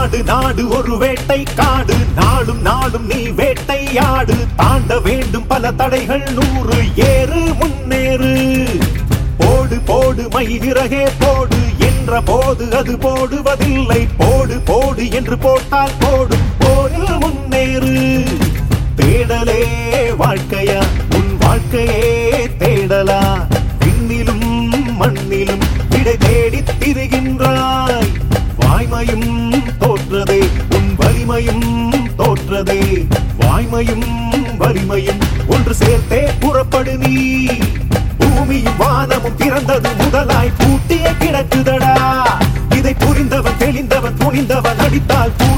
நாடு நாடு ஒரு வேட்டை காடு நாளும் நாளும் நீ வேட்டையாடு தாண்ட வேண்டும் பல தடைகள் நூறு ஏறு முன்னேறு போடு போடு மயிலிறகே போடு என்ற போது அது போடுவதில்லை போடு போடு என்று போட்டால் போடும் போரில் முன்னேறு தேடலே வாழ்க்கையா உன் வாழ்க்கையே தேடலா விண்ணிலும் மண்ணிலும் விடை தேடித் திரிகின்றாய் வாய்மையும் தோற்றதே உன் வலிமையும் தோற்றதே வாய்மையும் வலிமையும் ஒன்று சேர்த்தே புறப்படு நீ பூமியும் வானமும் பிறந்தது முதலாய் பூட்டிய கிடக்குதடா இதை புரிந்தவன் தெளிந்தவன் துணிந்தவன் அடித்தால்